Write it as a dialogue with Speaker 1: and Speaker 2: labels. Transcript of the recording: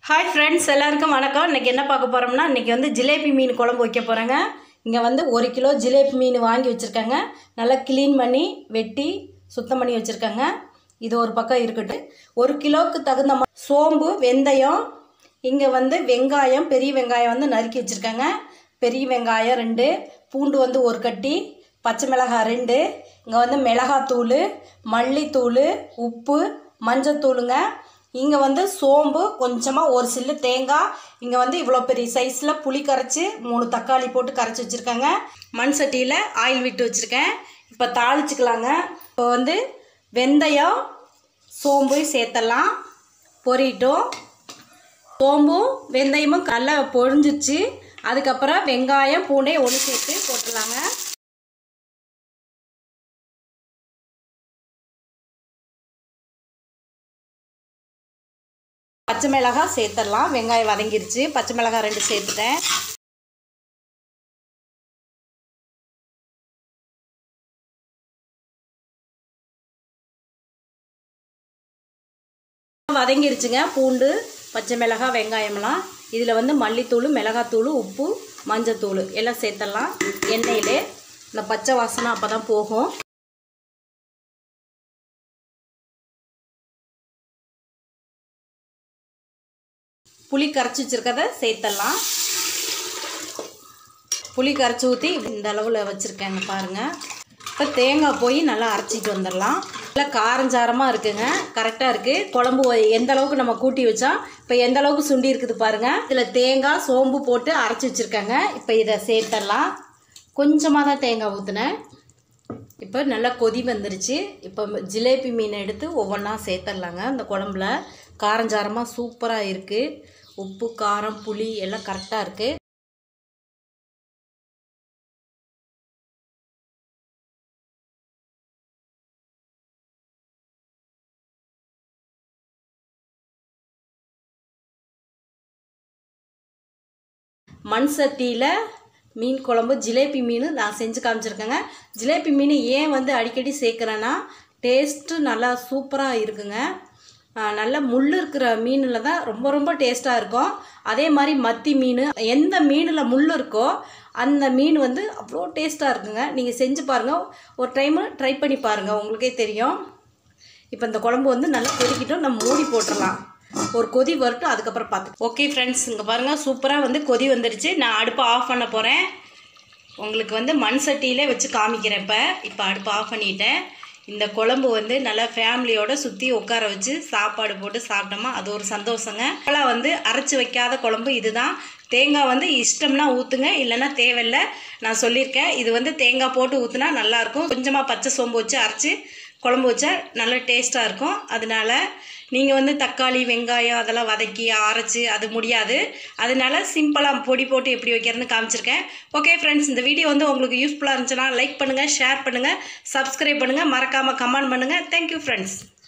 Speaker 1: hi friends எல்லாருக்கும் வணக்கம் இன்றைக்கி என்ன பார்க்க போகிறோம்னா இன்றைக்கி வந்து ஜிலேபி மீன் குழம்பு வைக்க போகிறேங்க இங்கே வந்து ஒரு கிலோ ஜிலேபி மீன் வாங்கி வச்சுருக்காங்க நல்லா க்ளீன் பண்ணி வெட்டி சுத்தம் பண்ணி வச்சுருக்காங்க இது ஒரு பக்கம் இருக்கட்டும் ஒரு கிலோவுக்கு தகுந்த மா- சோம்பு வெந்தயம் இங்கே வந்து வெங்காயம் பெரிய வெங்காயம் வந்து நறுக்கி வச்சுருக்காங்க பெரிய வெங்காயம் ரெண்டு பூண்டு வந்து ஒரு கட்டி பச்சை மிளகாய் ரெண்டு இங்கே வந்து மிளகாத்தூள் மல்லித்தூள் உப்பு மஞ்சத்தூளுங்க இங்கே வந்து சோம்பு கொஞ்சமாக ஒரு சில்லு தேங்காய் இங்கே வந்து இவ்வளோ பெரிய சைஸில் புளி கரைச்சி மூணு தக்காளி போட்டு கரைச்சி வச்சுருக்காங்க மண் சட்டியில் ஆயில் விட்டு வச்சுருக்கேன் இப்போ தாளிச்சுக்கலாங்க இப்போ வந்து வெந்தயம் சோம்பு சேர்த்தலாம் பொரிட்டோம் சோம்பும் வெந்தயமும் நல்லா பொரிஞ்சிருச்சு அதுக்கப்புறம் வெங்காயம் பூண்டையும் ஒன்று சேர்த்து போட்டுடலாங்க பச்சை மிளகாய் சேர்த்துடலாம் வெங்காயம் வதங்கிருச்சு பச்சை மிளகாய் ரெண்டு சேர்த்துட்டேன் வதங்கிருச்சுங்க பூண்டு பச்சை மிளகாய் வெங்காயம்லாம் இதில் வந்து மல்லித்தூள் மிளகாத்தூள் உப்பு மஞ்சத்தூள் எல்லாம் சேர்த்துடலாம் எண்ணெயிலே இந்த பச்சை வாசனை அப்போ தான் போகும் புளி கரைச்சி வச்சுருக்கத சேர்த்துடலாம் புளி கரைச்சி ஊற்றி இந்த அளவில் வச்சுருக்கேங்க பாருங்கள் இப்போ தேங்காய் போய் நல்லா அரைச்சிட்டு வந்துடலாம் நல்லா காரஞ்சாரமாக இருக்குங்க கரெக்டாக இருக்குது குழம்பு எந்த அளவுக்கு நம்ம கூட்டி வச்சா இப்போ எந்த அளவுக்கு சுண்டி இருக்குது பாருங்கள் இதில் தேங்காய் சோம்பு போட்டு அரைச்சி வச்சுருக்காங்க இப்போ இதை சேர்த்துடலாம் கொஞ்சமாக தான் தேங்காய் ஊற்றுனேன் இப்போ நல்லா கொதி வந்துருச்சு இப்போ ஜிலேபி மீனை எடுத்து ஒவ்வொன்றா சேர்த்துடலாங்க இந்த குழம்புல காரஞ்சாரமாக சூப்பராக இருக்குது உப்பு காரம் புளி எல்லாம் கரெக்டாக இருக்குது மண் சட்டியில் மீன் குழம்பு ஜிலேபி மீன் நான் செஞ்சு காமிச்சிருக்கேங்க ஜிலேபி மீன் ஏன் வந்து அடிக்கடி சேர்க்குறேன்னா டேஸ்ட்டு நல்லா சூப்பராக இருக்குங்க ஆ, நல்ல முள் இருக்கிற மீனில் தான் ரொம்ப ரொம்ப டேஸ்ட்டாக இருக்கும் அதே மாதிரி மத்தி மீன் எந்த மீனில் முள் இருக்கோ அந்த மீன் வந்து அவ்வளோ டேஸ்ட்டாக இருக்குங்க நீங்கள் செஞ்சு பாருங்கள் ஒரு டைமு ட்ரை பண்ணி பாருங்கள் உங்களுக்கே தெரியும் இப்போ இந்த குழம்பு வந்து நல்லா கொதிக்கிட்டோம் நம்ம மூடி போட்டுடலாம் ஒரு கொதி வரட்டும் அதுக்கப்புறம் பார்த்து ஓகே ஃப்ரெண்ட்ஸ் இங்கே பாருங்கள் சூப்பராக வந்து கொதி வந்துடுச்சு நான் அடுப்பை ஆஃப் பண்ண போகிறேன் உங்களுக்கு வந்து மண் சட்டியிலே வச்சு காமிக்கிறேன் இப்போ இப்போ அடுப்பை ஆஃப் பண்ணிட்டேன் இந்த குழம்பு வந்து நல்லா ஃபேமிலியோட சுற்றி உட்கார வச்சு சாப்பாடு போட்டு சாப்பிட்டோமா அது ஒரு சந்தோஷங்க இப்போலாம் வந்து அரைச்சி வைக்காத குழம்பு இதுதான் தேங்காய் வந்து இஷ்டம்னா ஊற்றுங்க இல்லைன்னா தேவையில்லை நான் சொல்லியிருக்கேன் இது வந்து தேங்காய் போட்டு ஊற்றுனா நல்லாயிருக்கும் கொஞ்சமாக பச்சை சோம்பு வச்சு அரைச்சி குழம்பு வச்சா நல்ல டேஸ்ட்டாக இருக்கும் அதனால நீங்கள் வந்து தக்காளி வெங்காயம் அதெல்லாம் வதக்கி அரைச்சி அது முடியாது அதனால சிம்பிளாக பொடி போட்டு எப்படி வைக்கிறதுன்னு காமிச்சிருக்கேன் ஓகே ஃப்ரெண்ட்ஸ் இந்த வீடியோ வந்து உங்களுக்கு யூஸ்ஃபுல்லாக இருந்துச்சுன்னா லைக் பண்ணுங்கள் ஷேர் பண்ணுங்கள் சப்ஸ்கிரைப் பண்ணுங்கள் மறக்காமல் கமெண்ட் பண்ணுங்கள் தேங்க்யூ ஃப்ரெண்ட்ஸ்